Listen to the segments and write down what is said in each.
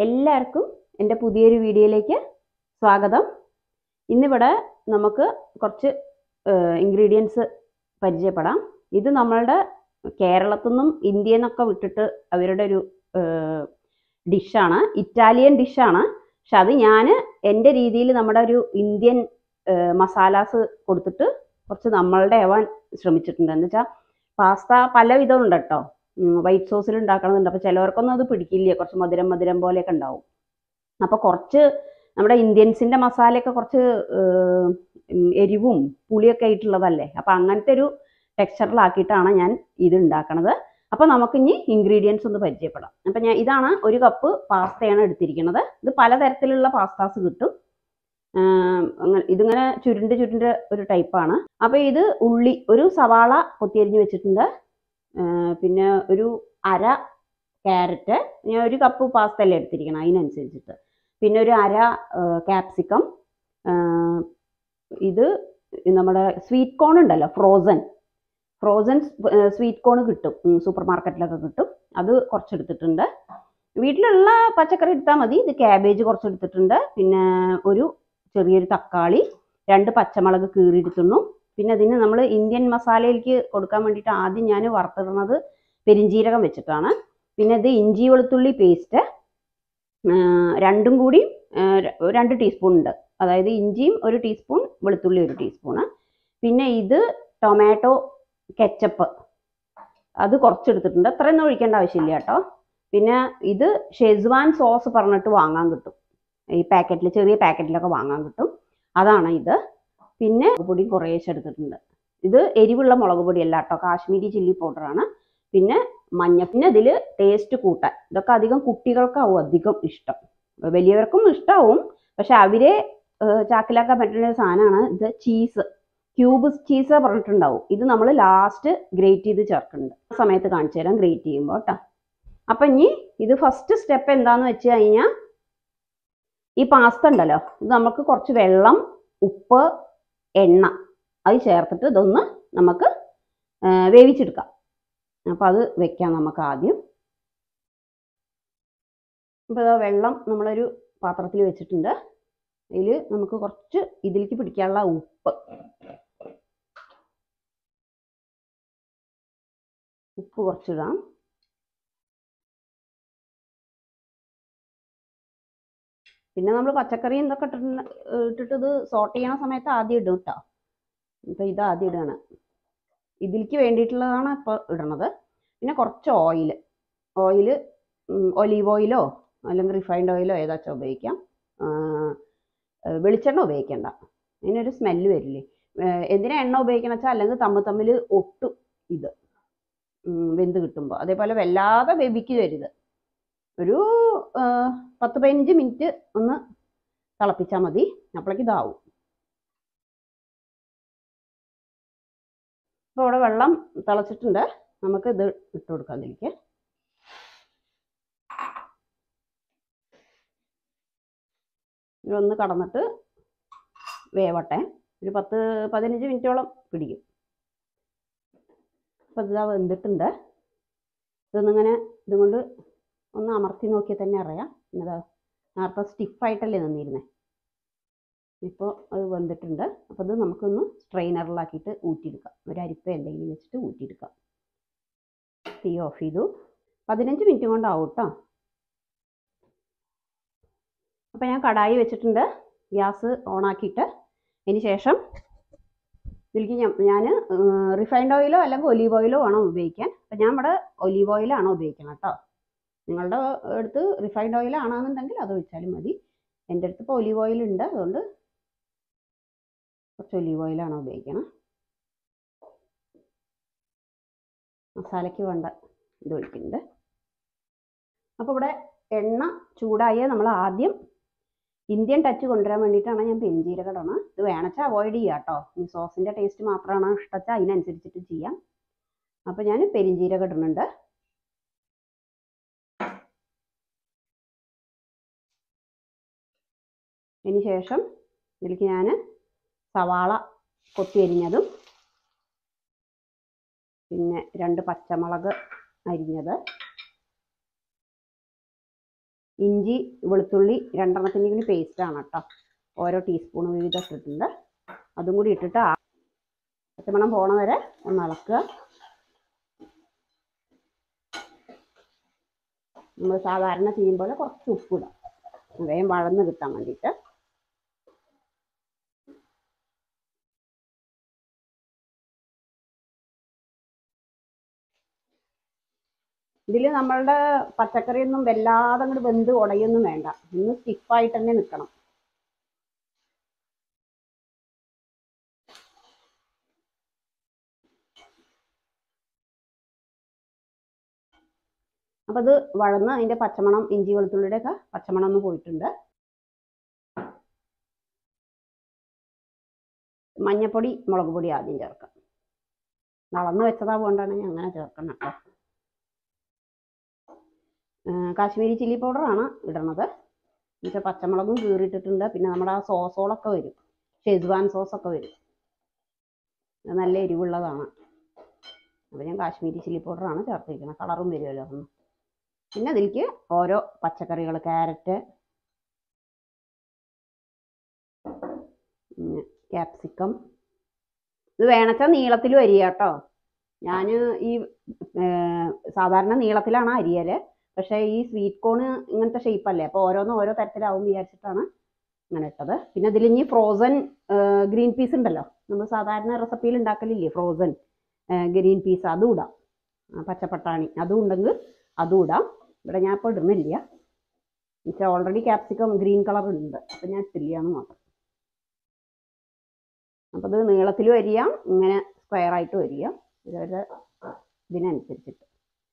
എല്ലാവർക്കും എൻ്റെ പുതിയൊരു വീഡിയോയിലേക്ക് സ്വാഗതം ഇന്നിവിടെ നമുക്ക് കുറച്ച് ഇൻഗ്രീഡിയൻസ് പരിചയപ്പെടാം ഇത് നമ്മളുടെ കേരളത്തിൽ നിന്നും ഇന്ത്യയിൽ നിന്നൊക്കെ വിട്ടിട്ട് അവരുടെ ഒരു ഡിഷാണ് ഇറ്റാലിയൻ ഡിഷാണ് പക്ഷെ അത് ഞാൻ എൻ്റെ രീതിയിൽ നമ്മുടെ ഒരു ഇന്ത്യൻ മസാലാസ് കൊടുത്തിട്ട് കുറച്ച് നമ്മളുടെ ആവാൻ ശ്രമിച്ചിട്ടുണ്ട് എന്ന് വെച്ചാൽ പാസ്ത പല വിധം ഉണ്ട് കേട്ടോ വൈറ്റ് സോസിൽ ഉണ്ടാക്കണമെന്നുണ്ട് അപ്പോൾ ചിലവർക്കൊന്നും അത് പിടിക്കില്ല കുറച്ച് മധുരം മധുരം പോലെയൊക്കെ ഉണ്ടാവും അപ്പോൾ കുറച്ച് നമ്മുടെ ഇന്ത്യൻസിൻ്റെ മസാലയൊക്കെ കുറച്ച് എരിവും പുളിയൊക്കെ ആയിട്ടുള്ളതല്ലേ അപ്പോൾ അങ്ങനത്തെ ഒരു ടെക്സ്ചറിലാക്കിയിട്ടാണ് ഞാൻ ഇത് ഉണ്ടാക്കണത് അപ്പോൾ നമുക്കിനി ഇൻഗ്രീഡിയൻസ് ഒന്ന് പരിചയപ്പെടാം അപ്പം ഞാൻ ഇതാണ് ഒരു കപ്പ് പാസ്തയാണ് എടുത്തിരിക്കുന്നത് ഇത് പലതരത്തിലുള്ള പാസ്താസ് കിട്ടും ഇതിങ്ങനെ ചുരുണ്ട് ചുരുണ്ട് ഒരു ടൈപ്പാണ് അപ്പോൾ ഇത് ഉള്ളി ഒരു സവാള കൊത്തിയരിഞ്ഞ് വെച്ചിട്ടുണ്ട് പിന്നെ ഒരു അര ക്യാരറ്റ് ഞാൻ ഒരു കപ്പ് പാസ്ത അല്ലേ എടുത്തിരിക്കണം അതിനനുസരിച്ചിട്ട് പിന്നെ ഒരു അര ക്യാപ്സിക്കം ഇത് നമ്മുടെ സ്വീറ്റ് കോൺ ഉണ്ടല്ലോ ഫ്രോസൺ ഫ്രോസൺ സ്വീറ്റ് കോൺ കിട്ടും സൂപ്പർ മാർക്കറ്റിലൊക്കെ കിട്ടും അത് കുറച്ചെടുത്തിട്ടുണ്ട് വീട്ടിലുള്ള പച്ചക്കറി എടുത്താൽ മതി ഇത് ക്യാബേജ് കുറച്ചെടുത്തിട്ടുണ്ട് പിന്നെ ഒരു ചെറിയൊരു തക്കാളി രണ്ട് പച്ചമുളക് കീറിയെടുത്തുന്നു പിന്നെ അതിന് നമ്മൾ ഇന്ത്യൻ മസാലയിലേക്ക് കൊടുക്കാൻ വേണ്ടിയിട്ട് ആദ്യം ഞാൻ വറുത്തിടുന്നത് പെരിഞ്ജീരകം വെച്ചിട്ടാണ് പിന്നെ ഇത് ഇഞ്ചി വെളുത്തുള്ളി പേസ്റ്റ് രണ്ടും കൂടി രണ്ട് ടീസ്പൂൺ ഉണ്ട് അതായത് ഇഞ്ചിയും ഒരു ടീസ്പൂൺ വെളുത്തുള്ളി ഒരു ടീസ്പൂണ് പിന്നെ ഇത് ടൊമാറ്റോ കെച്ചപ്പ് അത് കുറച്ചെടുത്തിട്ടുണ്ട് അത്രയൊന്നും ഒഴിക്കേണ്ട ആവശ്യമില്ല കേട്ടോ പിന്നെ ഇത് ഷെസ്വാൻ സോസ് പറഞ്ഞിട്ട് വാങ്ങാൻ കിട്ടും ഈ പാക്കറ്റിൽ ചെറിയ പാക്കറ്റിലൊക്കെ വാങ്ങാൻ കിട്ടും അതാണ് ഇത് പിന്നെ പൊടി കുറേശ്ശെ എടുത്തിട്ടുണ്ട് ഇത് എരിവുള്ള മുളക് പൊടിയല്ല കേട്ടോ കാശ്മീരി ചില്ലി പൗഡറാണ് പിന്നെ മഞ്ഞ പിന്നെ ഇതിൽ ടേസ്റ്റ് കൂട്ടാൻ ഇതൊക്കെ അധികം കുട്ടികൾക്കാവും അധികം ഇഷ്ടം വലിയവർക്കും ഇഷ്ടമാവും പക്ഷെ അവരെ ചാക്കിലാക്കാൻ പറ്റുന്ന ഒരു സാധനമാണ് ഇത് ചീസ് ക്യൂബ് ചീസ് പറഞ്ഞിട്ടുണ്ടാവും ഇത് നമ്മൾ ലാസ്റ്റ് ഗ്രേറ്റ് ചെയ്ത് ചേർക്കുന്നുണ്ട് ആ സമയത്ത് കാണിച്ചു തരാം ഗ്രേറ്റ് ചെയ്യുമ്പോൾ കേട്ടോ അപ്പം ഇനി ഇത് ഫസ്റ്റ് സ്റ്റെപ്പ് എന്താന്ന് വെച്ച് കഴിഞ്ഞാൽ ഈ പാസ്ത ഉണ്ടല്ലോ ഇത് നമുക്ക് കുറച്ച് വെള്ളം ഉപ്പ് എണ്ണ അത് ചേർത്തിട്ട് ഇതൊന്ന് നമുക്ക് വേവിച്ചെടുക്കാം അപ്പോൾ അത് വെക്കാം നമുക്ക് ആദ്യം അപ്പോൾ ഇതാ വെള്ളം നമ്മളൊരു പാത്രത്തിൽ വെച്ചിട്ടുണ്ട് അതിൽ നമുക്ക് കുറച്ച് ഇതിലേക്ക് പിടിക്കാനുള്ള ഉപ്പ് ഉപ്പ് കുറച്ചിടാം പിന്നെ നമ്മൾ പച്ചക്കറി എന്തൊക്കെ ഇട്ടിട്ട് ഇട്ടിട്ട് ഇത് സോട്ട് ചെയ്യണ സമയത്ത് ആദ്യം ഇടും കേട്ടോ ഇപ്പം ഇത് ആദ്യം ഇടുകയാണ് ഇതിലേക്ക് വേണ്ടിയിട്ടുള്ളതാണ് ഇപ്പോൾ ഇടണത് പിന്നെ കുറച്ച് ഓയിൽ ഓയിൽ ഒലീവ് ഓയിലോ അല്ലെങ്കിൽ റിഫൈൻഡ് ഓയിലോ ഏതാച്ചാൽ ഉപയോഗിക്കാം വെളിച്ചെണ്ണ ഉപയോഗിക്കേണ്ട അതിനൊരു സ്മെല്ല് വരില്ലേ എന്തിനാ എണ്ണ ഉപയോഗിക്കണം വെച്ചാൽ അല്ലെങ്കിൽ തമ്മിൽ തമ്മിൽ ഒട്ടും ഇത് വെന്ത് കിട്ടുമ്പോൾ അതേപോലെ വല്ലാതെ വേവിക്കരുത് ഒരു പത്ത് പതിനഞ്ച് മിനിറ്റ് ഒന്ന് തിളപ്പിച്ചാൽ മതി അപ്പോഴേക്ക് ഇതാവും അപ്പോൾ ഇവിടെ വെള്ളം തിളച്ചിട്ടുണ്ട് നമുക്ക് ഇത് ഇട്ട് കൊടുക്കാം അതിലേക്ക് ഇതൊന്ന് കടന്നിട്ട് വേവട്ടെ ഒരു പത്ത് പതിനഞ്ച് മിനിറ്റോളം പിടിക്കും അപ്പോൾ ഇതാ വെന്തിട്ടുണ്ട് ഇതൊന്നിങ്ങനെ ഇതുകൊണ്ട് ഒന്ന് അമർത്തി നോക്കിയാൽ തന്നെ അറിയാം എന്നതാ നേരത്തെ സ്റ്റിഫായിട്ടല്ലേ നിന്നിരുന്നേ ഇപ്പോൾ അത് വെന്തിട്ടുണ്ട് അപ്പോൾ ഇത് നമുക്കൊന്ന് സ്ട്രെയിനറിലാക്കിയിട്ട് ഊറ്റിയെടുക്കാം ഒരു അരിപ്പ എന്തെങ്കിലും വെച്ചിട്ട് ഊറ്റിയെടുക്കാം തീ ഓഫ് ചെയ്തു പതിനഞ്ച് മിനിറ്റ് കൊണ്ടാവും കേട്ടോ അപ്പോൾ ഞാൻ കടായി വെച്ചിട്ടുണ്ട് ഗ്യാസ് ഓണാക്കിയിട്ട് അതിന് ശേഷം ഇതിലേക്ക് ഞാൻ ഞാൻ റിഫൈൻഡ് ഓയിലോ അല്ലെങ്കിൽ ഒലീവ് ഓയിലോ വേണം ഉപയോഗിക്കാൻ അപ്പം ഞാൻ ഇവിടെ ഒലീവ് ഓയിലാണ് ഉപയോഗിക്കണം കേട്ടോ നിങ്ങളുടെ അടുത്ത് റിഫൈൻഡ് ഓയിൽ ആണെന്നുണ്ടെങ്കിൽ അത് ഒഴിച്ചാലും മതി എൻ്റെ അടുത്ത് ഇപ്പോൾ ഒലീവ് ഓയിൽ ഉണ്ട് അതുകൊണ്ട് കുറച്ച് ഒലീവ് ഓയിലാണ് ഉപയോഗിക്കണം മസാലയ്ക്ക് വേണ്ട ഇത് ഒഴിക്കുന്നുണ്ട് അപ്പോൾ ഇവിടെ എണ്ണ ചൂടായ നമ്മൾ ആദ്യം ഇന്ത്യൻ ടച്ച് കൊണ്ടുവരാൻ വേണ്ടിയിട്ടാണ് ഞാൻ പെരിഞ്ചീരകം ഇടണം ഇത് വേണച്ചാൽ അവോയ്ഡ് ചെയ്യാം കേട്ടോ ഈ സോസിൻ്റെ ടേസ്റ്റ് മാത്രമാണ് ഇഷ്ടച്ചാൽ അതിനനുസരിച്ചിട്ട് ചെയ്യാം അപ്പോൾ ഞാൻ പെരിഞ്ചീരകം ഇടുന്നുണ്ട് അതിന് ശേഷം ഇതിലേക്ക് ഞാൻ സവാള കൊത്തി അരിഞ്ഞതും പിന്നെ രണ്ട് പച്ചമുളക് അരിഞ്ഞത് ഇഞ്ചി വെളുത്തുള്ളി രണ്ടെണ്ണത്തിൻ്റെ കൂടി പേസ്റ്റാണ് കേട്ടോ ഓരോ ടീസ്പൂൺ വീതം ഇട്ടിട്ടുണ്ട് അതും കൂടി ഇട്ടിട്ട് ആ പച്ചമണം പോണ വരെ ഒന്ന് ഇളക്കുക നമ്മൾ സാധാരണ ചെയ്യുമ്പോൾ കുറച്ച് ഉപ്പിടാം വേഗം വഴന്ന് കിട്ടാൻ വേണ്ടിയിട്ട് ഇതിൽ നമ്മളുടെ പച്ചക്കറിയൊന്നും വല്ലാതെ അങ്ങോട്ട് വെന്ത് ഉടയൊന്നും വേണ്ട ഒന്ന് സ്റ്റിഫായിട്ട് തന്നെ നിൽക്കണം അപ്പം അത് വഴന്ന് അതിൻ്റെ പച്ചമണം ഇഞ്ചി വെളുത്തുള്ളിയുടെ ഒക്കെ പച്ചമണം ഒന്ന് പോയിട്ടുണ്ട് മഞ്ഞപ്പൊടി മുളക് പൊടി ആദ്യം ചേർക്കാം നടന്ന് വെച്ചതാ കൊണ്ടാണ് ഞാൻ അങ്ങനെ ചേർക്കണം കേട്ടോ കാശ്മീരി ചില്ലി പൗഡറാണ് ഇടണത് എന്നുവെച്ചാൽ പച്ചമുളകും കീറിയിട്ടിട്ടുണ്ട് പിന്നെ നമ്മുടെ ആ സോസോളൊക്കെ വരും ഷെസ്വാൻ സോസൊക്കെ വരും അത് നല്ല എരിവുള്ളതാണ് അപ്പോൾ ഞാൻ കാശ്മീരി ചില്ലി പൗഡറാണ് ചേർത്തിരിക്കുന്നത് കളറും വരുമല്ലോ ഒന്ന് പിന്നെ അതിലേക്ക് ഓരോ പച്ചക്കറികൾ ക്യാരറ്റ് ക്യാപ്സിക്കം ഇത് വേണച്ചാൽ നീളത്തിൽ വരിക കേട്ടോ ഞാൻ ഈ സാധാരണ നീളത്തിലാണ് അരിയല് പക്ഷേ ഈ സ്വീറ്റ് കോണ് ഇങ്ങനത്തെ ഷേപ്പ് അല്ലേ അപ്പോൾ ഓരോന്നും ഓരോ തരത്തിലാവും വിചാരിച്ചിട്ടാണ് അങ്ങനെ ഇട്ടത് പിന്നെ ഇതിൽ ഇനി ഫ്രോസൺ ഗ്രീൻ പീസ് ഉണ്ടല്ലോ നമ്മൾ സാധാരണ റെസിപ്പിയിൽ ഉണ്ടാക്കലില്ലേ ഫ്രോസൺ ഗ്രീൻ പീസ് അതും ഇടാം പച്ചപ്പട്ടാണി അതും ഉണ്ടെങ്കിൽ അതും ഇടാം ഇവിടെ ഞാൻ ഇപ്പോൾ ഇടുന്നില്ല എന്നുവെച്ചാൽ ഓൾറെഡി ക്യാപ്സിക്കം ഗ്രീൻ കളർ ഉണ്ട് അപ്പം ഞാൻ ഇട്ടില്ല എന്ന് മാത്രം അപ്പോൾ ഇത് നീളത്തിൽ വരിക ഇങ്ങനെ സ്ക്വയർ ആയിട്ട് വരിക ഇവരുടെ ഇതിനനുസരിച്ചിട്ട്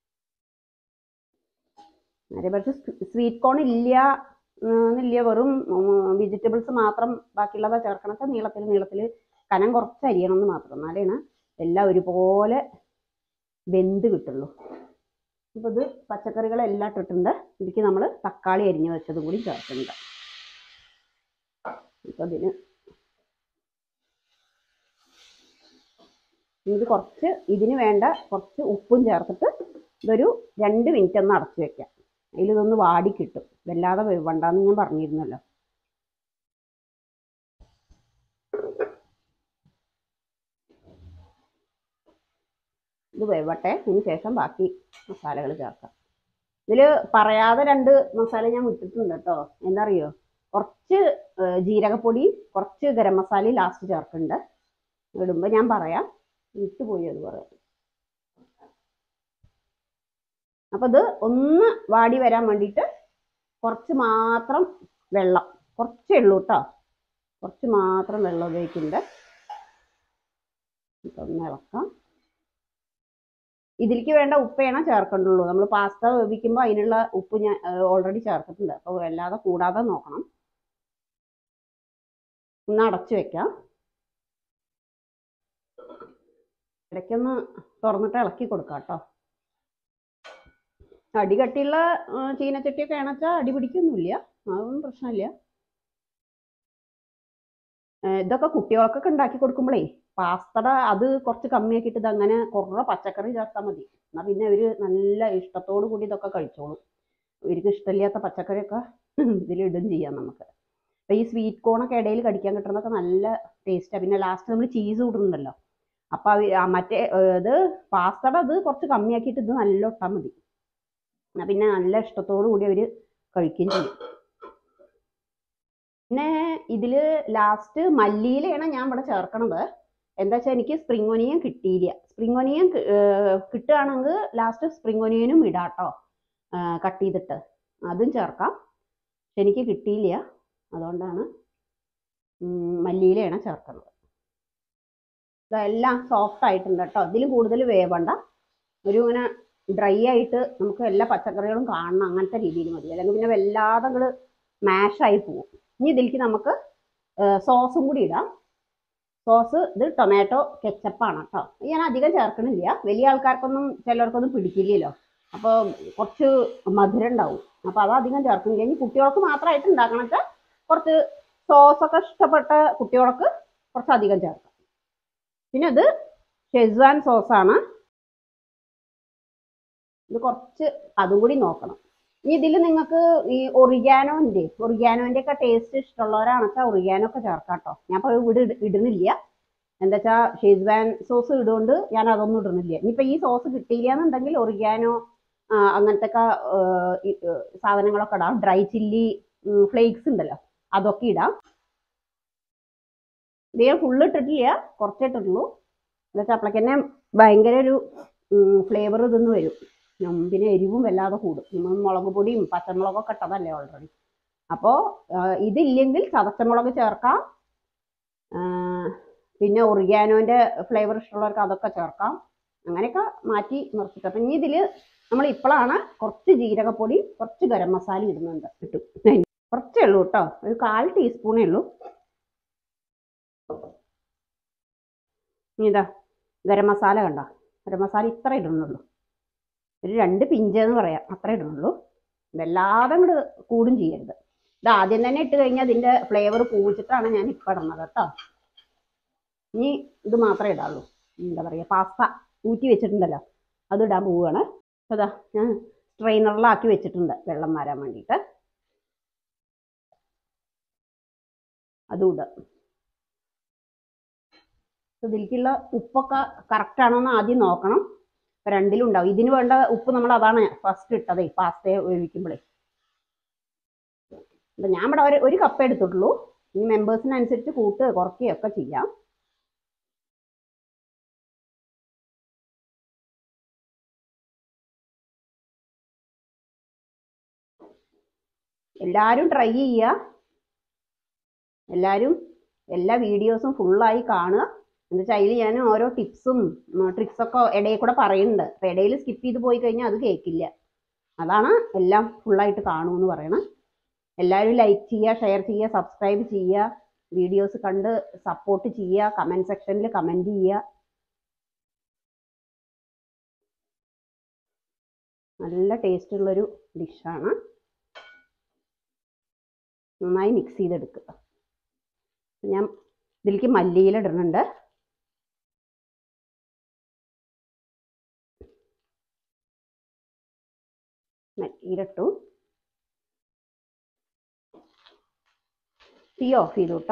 നേരെ പക്ഷെ സ്വീറ്റ് കോൺ ഇല്ല എന്നില്ല വെറും വെജിറ്റബിൾസ് മാത്രം ബാക്കിയുള്ളതാ ചേർക്കണച്ച നീളത്തിൽ നീളത്തിൽ കനം കുറച്ച് അരിയണം എന്ന് മാത്രം എന്നാലാണ് എല്ലാം ഒരുപോലെ വെന്ത് കിട്ടുള്ളൂ അപ്പോൾ ഇത് പച്ചക്കറികളെല്ലാം ഇട്ടിട്ടുണ്ട് ഇതിലേക്ക് നമ്മൾ തക്കാളി അരിഞ്ഞ് വെച്ചതും കൂടി ചേർക്കുന്നുണ്ട് അപ്പോൾ ഇതിന് ഇത് കുറച്ച് ഇതിന് വേണ്ട കുറച്ച് ഉപ്പും ചേർത്തിട്ട് ഇതൊരു രണ്ട് മിനിറ്റ് ഒന്ന് അടച്ചു വെക്കാം അതിൽ ഇതൊന്ന് വാടി കിട്ടും വല്ലാതെ വേവണ്ടെന്ന് ഞാൻ പറഞ്ഞിരുന്നല്ലോ ഇത് വേവട്ടെ അതിന് ശേഷം ബാക്കി മസാലകൾ ചേർക്കാം ഇതിൽ പറയാതെ രണ്ട് മസാല ഞാൻ വിട്ടിട്ടുണ്ട് കേട്ടോ എന്താ കുറച്ച് ജീരകപ്പൊടി കുറച്ച് ഗരം മസാല ലാസ്റ്റ് ചേർക്കുന്നുണ്ട് ഇടുമ്പോൾ ഞാൻ പറയാം വിട്ടുപോയി അത് പറയാം അപ്പം ഇത് ഒന്ന് വാടി വരാൻ വേണ്ടിയിട്ട് കുറച്ച് മാത്രം വെള്ളം കുറച്ചേ ഉള്ളൂ കേട്ടോ കുറച്ച് മാത്രം വെള്ളം ഉപയോഗിക്കുന്നുണ്ട് ഒന്ന് ഇളക്കാം ഇതിലേക്ക് വേണ്ട ഉപ്പേണ ചേർക്കണ്ടുള്ളൂ നമ്മൾ പാസ്ത വേവിക്കുമ്പോൾ അതിനുള്ള ഉപ്പ് ഞാൻ ഓൾറെഡി ചേർത്തിട്ടുണ്ട് അപ്പോൾ വല്ലാതെ കൂടാതെ നോക്കണം ഒന്ന് അടച്ചു വെക്കാം ഇടയ്ക്കൊന്ന് തുറന്നിട്ട് ഇളക്കി കൊടുക്കാം കേട്ടോ അടി കട്ടിയുള്ള ചീനച്ചട്ടിയൊക്കെ ആണെച്ചാൽ അടി പിടിക്കൊന്നുമില്ല അതൊന്നും പ്രശ്നമില്ല ഇതൊക്കെ കുട്ടികൾക്കൊക്കെ ഉണ്ടാക്കി കൊടുക്കുമ്പോഴേ പാസ്തയുടെ അത് കുറച്ച് കമ്മിയാക്കിയിട്ട് ഇത് അങ്ങനെ കുറേ പച്ചക്കറി ചേർത്താൽ മതി എന്നാൽ പിന്നെ അവർ നല്ല ഇഷ്ടത്തോടു കൂടി ഇതൊക്കെ കഴിച്ചോളും ഇവർക്ക് ഇഷ്ടമില്ലാത്ത പച്ചക്കറിയൊക്കെ ഇതിലിടും ചെയ്യാം നമുക്ക് അപ്പോൾ ഈ സ്വീറ്റ് കോണൊക്കെ ഇടയിൽ കടിക്കാൻ കിട്ടുന്നതൊക്കെ നല്ല ടേസ്റ്റാണ് പിന്നെ ലാസ്റ്റ് നമ്മൾ ചീസ് ഇടുന്നുണ്ടല്ലോ അപ്പോൾ അവ മറ്റേ ഇത് പാസ്തയുടെ അത് കുറച്ച് കമ്മിയാക്കിയിട്ട് ഇത് നല്ല ഇട്ടാൽ മതി എന്നാൽ പിന്നെ നല്ല ഇഷ്ടത്തോടു കൂടി അവർ കഴിക്കുകയും ചെയ്യും പിന്നെ ഇതിൽ ലാസ്റ്റ് മല്ലിയിലയാണ് ഞാൻ ഇവിടെ ചേർക്കണത് എന്താ വെച്ചാൽ എനിക്ക് സ്പ്രിംഗ് ഒനിയൻ കിട്ടിയില്ല സ്പ്രിംഗ് ഒനിയൻ കിട്ടുകയാണെങ്കിൽ ലാസ്റ്റ് സ്പ്രിംഗ് ഒനിയനും ഇടാം കേട്ടോ കട്ട് ചെയ്തിട്ട് അതും ചേർക്കാം പക്ഷെ എനിക്ക് കിട്ടിയില്ല അതുകൊണ്ടാണ് മല്ലിയിലയാണ് ചേർക്കുന്നത് ഇതെല്ലാം സോഫ്റ്റ് ആയിട്ടുണ്ട് കേട്ടോ ഇതിൽ കൂടുതൽ വേവണ്ട ഒരു ഇങ്ങനെ ഡ്രൈ ആയിട്ട് നമുക്ക് എല്ലാ പച്ചക്കറികളും കാണണം അങ്ങനത്തെ രീതിയിൽ മതി അല്ലെങ്കിൽ പിന്നെ വല്ലാതെ അങ്ങോട്ട് മാഷായി പോകും ഇനി ഇതിലേക്ക് നമുക്ക് സോസും കൂടി ഇടാം സോസ് ഇത് ടൊമാറ്റോ കെച്ചപ്പാണ് കേട്ടോ ഞാൻ അധികം ചേർക്കണില്ല വലിയ ആൾക്കാർക്കൊന്നും ചിലർക്കൊന്നും പിടിക്കില്ലല്ലോ അപ്പോൾ കുറച്ച് മധുരം ഉണ്ടാവും അപ്പോൾ അത് അധികം ചേർക്കുന്നില്ല ഇനി കുട്ടികൾക്ക് മാത്രമായിട്ട് ഉണ്ടാക്കണം വെച്ചാൽ കുറച്ച് സോസൊക്കെ ഇഷ്ടപ്പെട്ട കുട്ടികൾക്ക് കുറച്ച് അധികം ചേർക്കാം പിന്നെ ഇത് ഷെസ്വാൻ സോസാണ് ഇത് കുറച്ച് അതും കൂടി നോക്കണം ഇനി ഇതിൽ നിങ്ങൾക്ക് ഈ ഒറിഗാനോന്റെ ഒറിഗാനോന്റെ ഒക്കെ ടേസ്റ്റ് ഇഷ്ടമുള്ളവരാണ് വെച്ചാൽ ഒറിഗാനോ ഒക്കെ ചേർക്കാം കേട്ടോ ഞാൻ ഇപ്പോൾ ഇവിടെ ഇട- ഇടുന്നില്ല എന്താ വെച്ചാൽ ഷേസ്വാൻ സോസ് ഇടുകൊണ്ട് ഞാൻ അതൊന്നും ഇടുന്നില്ല ഇനിയിപ്പോൾ ഈ സോസ് കിട്ടിയില്ല എന്നുണ്ടെങ്കിൽ ഒറിഗാനോ അങ്ങനത്തെ ഒക്കെ സാധനങ്ങളൊക്കെ ഇടാം ഡ്രൈ ചില്ലി ഫ്ലേക്സ് ഉണ്ടല്ലോ അതൊക്കെ ഇടാം ഇത് ഞാൻ ഫുള്ള് ഇട്ടിട്ടില്ല കുറച്ചേ ഇട്ടിട്ടുള്ളൂ എന്താ വെച്ചാൽ അപ്പോഴേക്ക് തന്നെ ഭയങ്കര ഒരു ഫ്ലേവർ ഇതൊന്നും വരും ഉം, പിന്നെ എരിവും വല്ലാതെ കൂടും നമ്മൾ മുളക് പൊടിയും പച്ചമുളകൊക്കെ ഇട്ടതല്ലേ ഓൾറെഡി അപ്പോൾ ഇതില്ലെങ്കിൽ ചതച്ചമുളക് ചേർക്കാം ആ, പിന്നെ ഒറിഗാനോൻ്റെ ഫ്ലേവർ ഇഷ്ടമുള്ളവർക്ക് അതൊക്കെ ചേർക്കാം അങ്ങനെയൊക്കെ മാറ്റി നിർത്തിട്ട് അപ്പം ഇനി ഇതിൽ നമ്മൾ ഇപ്പോഴാണ് കുറച്ച് ജീരകപ്പൊടി കുറച്ച് ഗരം മസാല ഇടുന്നുണ്ട് കിട്ടും കുറച്ചേ ഉള്ളൂ കേട്ടോ ഒരു കാൽ ടീസ്പൂണേ ഉള്ളൂ ഇനി ഇതാ ഗരം മസാല കണ്ടോ ഗരം മസാല ഇത്ര ഇടുന്നുള്ളൂ ഒരു രണ്ട് പിഞ്ച് എന്ന് പറയാം അത്ര ഇടുന്നുള്ളൂ ഇതല്ലാതെ അങ്ങോട്ട് കൂടും ചെയ്യരുത് ഇത് ആദ്യം തന്നെ ഇട്ട് കഴിഞ്ഞാൽ ഇതിൻ്റെ ഫ്ലേവർ പൂവിച്ചിട്ടാണ് ഞാൻ ഇപ്പം ഇടുന്നത് കേട്ടോ ഇനി ഇത് മാത്രമേ ഇടാവുള്ളൂ എന്താ പറയുക പാസ്ത ഊറ്റി വെച്ചിട്ടുണ്ടല്ലോ അത് ഇടാൻ പോവുകയാണ് അപ്പോൾ ഇതാ ഞാൻ സ്ട്രെയിനറിലാക്കി വെച്ചിട്ടുണ്ട് വെള്ളം വരാൻ വേണ്ടിയിട്ട് അതും ഇടാം ഇതിലേക്കുള്ള ഉപ്പൊക്കെ കറക്റ്റ് ആണോ എന്ന് ആദ്യം നോക്കണം ഇപ്പൊ രണ്ടിലും ഉണ്ടാവും ഇതിന് വേണ്ട ഉപ്പ് നമ്മൾ അതാണ് ഫസ്റ്റ് ഇട്ടതേ പാസ്തയെ വേവിക്കുമ്പോഴേ അപ്പം ഞാൻ ഇവിടെ ഒരു ഒരു കപ്പ് എടുത്തിട്ടുള്ളൂ ഇനി മെമ്പേഴ്സിനനുസരിച്ച് കൂട്ട് കുറയ്ക്കുകയൊക്കെ ചെയ്യാം എല്ലാവരും ട്രൈ ചെയ്യുക എല്ലാവരും എല്ലാ വീഡിയോസും ഫുള്ളായി കാണുക എന്ന് വെച്ചാൽ അതിൽ ഞാൻ ഓരോ ടിപ്സും ട്രിക്സൊക്കെ ഇടയിൽ കൂടെ പറയുന്നുണ്ട് അപ്പം ഇടയിൽ സ്കിപ്പ് ചെയ്ത് പോയി കഴിഞ്ഞാൽ അത് കേൾക്കില്ല അതാണ് എല്ലാം ഫുള്ളായിട്ട് കാണുമെന്ന് പറയണം എല്ലാവരും ലൈക്ക് ചെയ്യുക ഷെയർ ചെയ്യുക സബ്സ്ക്രൈബ് ചെയ്യുക വീഡിയോസ് കണ്ട് സപ്പോർട്ട് ചെയ്യുക കമൻറ്റ് സെക്ഷനിൽ കമൻറ്റ് ചെയ്യുക നല്ല ടേസ്റ്റ് ഉള്ളൊരു ഡിഷാണ് നന്നായി മിക്സ് ചെയ്തെടുക്കുക ഞാൻ ഇതിലേക്ക് മല്ലിയില ഇടുന്നുണ്ട് മല്ലിയില ഇട്ടു തീ ഓഫ് ചെയ്തു കേട്ടോ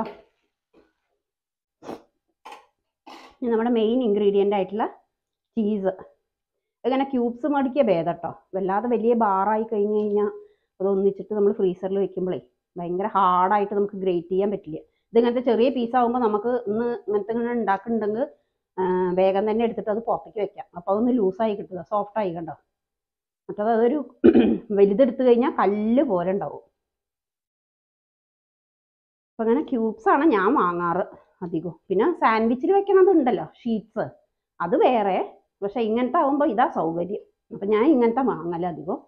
ഇനി നമ്മുടെ മെയിൻ ഇൻഗ്രീഡിയൻ്റ് ആയിട്ടുള്ള ചീസ് ഇങ്ങനെ ക്യൂബ്സ് മടിക്കുക ഭേദം കേട്ടോ വല്ലാതെ വലിയ ബാറായി കഴിഞ്ഞ് കഴിഞ്ഞാൽ അത് ഒന്നിച്ചിട്ട് നമ്മൾ ഫ്രീസറിൽ വെക്കുമ്പോഴേ ഭയങ്കര ഹാർഡായിട്ട് നമുക്ക് ഗ്രേറ്റ് ചെയ്യാൻ പറ്റില്ല ഇതിങ്ങനത്തെ ചെറിയ പീസ് ആകുമ്പോൾ നമുക്ക് ഇന്ന് ഇങ്ങനത്തെ ഇങ്ങനെ ഉണ്ടാക്കുന്നുണ്ടെങ്കിൽ വേഗം തന്നെ എടുത്തിട്ട് അത് പുറത്തേക്ക് വെക്കാം അപ്പോൾ അതൊന്ന് ലൂസായി കിട്ടുക സോഫ്റ്റ് ആയി കണ്ടോ മറ്റത് അതൊരു വലുതെടുത്ത് കഴിഞ്ഞാൽ കല്ല് പോലെ ഉണ്ടാവും അപ്പം അങ്ങനെ ക്യൂബ്സ് ആണ് ഞാൻ വാങ്ങാറ് അധികം പിന്നെ സാൻഡ്വിച്ചിൽ വെക്കണത് ഉണ്ടല്ലോ ഷീറ്റ്സ് അത് വേറെ പക്ഷെ ഇങ്ങനത്തെ ആകുമ്പോൾ ഇതാ സൗകര്യം അപ്പം ഞാൻ ഇങ്ങനത്തെ വാങ്ങല അധികം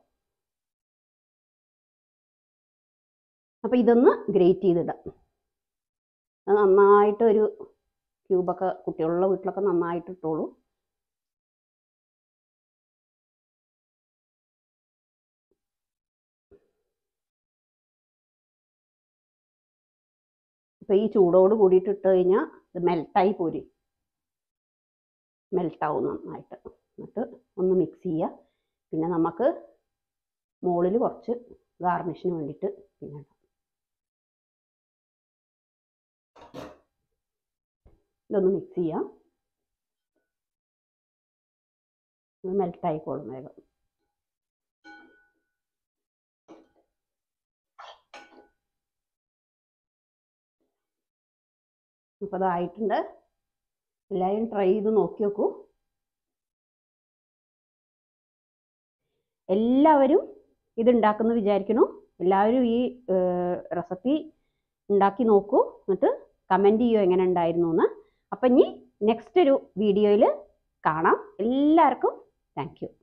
അപ്പം ഇതൊന്ന് ഗ്രേറ്റ് ചെയ്തിടാം അത് നന്നായിട്ട് ഒരു ക്യൂബൊക്കെ കുട്ടികളുള്ള വീട്ടിലൊക്കെ നന്നായിട്ട് ഇട്ടോളൂ ഇപ്പം ഈ ചൂടോട് കൂടിയിട്ട് ഇട്ട് കഴിഞ്ഞാൽ ഇത് മെൽട്ടായി പോരും മെൽട്ടാവും നന്നായിട്ട് എന്നിട്ട് ഒന്ന് മിക്സ് ചെയ്യുക പിന്നെ നമുക്ക് മുകളിൽ കുറച്ച് ഗാർണിഷിന് വേണ്ടിയിട്ട് പിന്നെ ഇടാം ഇതൊന്ന് മിക്സ് ചെയ്യാം ഇത് മെൽട്ടായിക്കോളും വേഗം അപ്പോൾ അതായിട്ടുണ്ട് എല്ലാവരും ട്രൈ ചെയ്ത് നോക്കി നോക്കൂ എല്ലാവരും ഇത് ഉണ്ടാക്കുന്നു വിചാരിക്കുന്നു എല്ലാവരും ഈ റെസിപ്പി ഉണ്ടാക്കി നോക്കൂ എന്നിട്ട് കമൻറ്റ് ചെയ്യൂ എങ്ങനെ ഉണ്ടായിരുന്നു എന്ന് അപ്പം ഇനി നെക്സ്റ്റ് ഒരു വീഡിയോയിൽ കാണാം എല്ലാവർക്കും താങ്ക് യു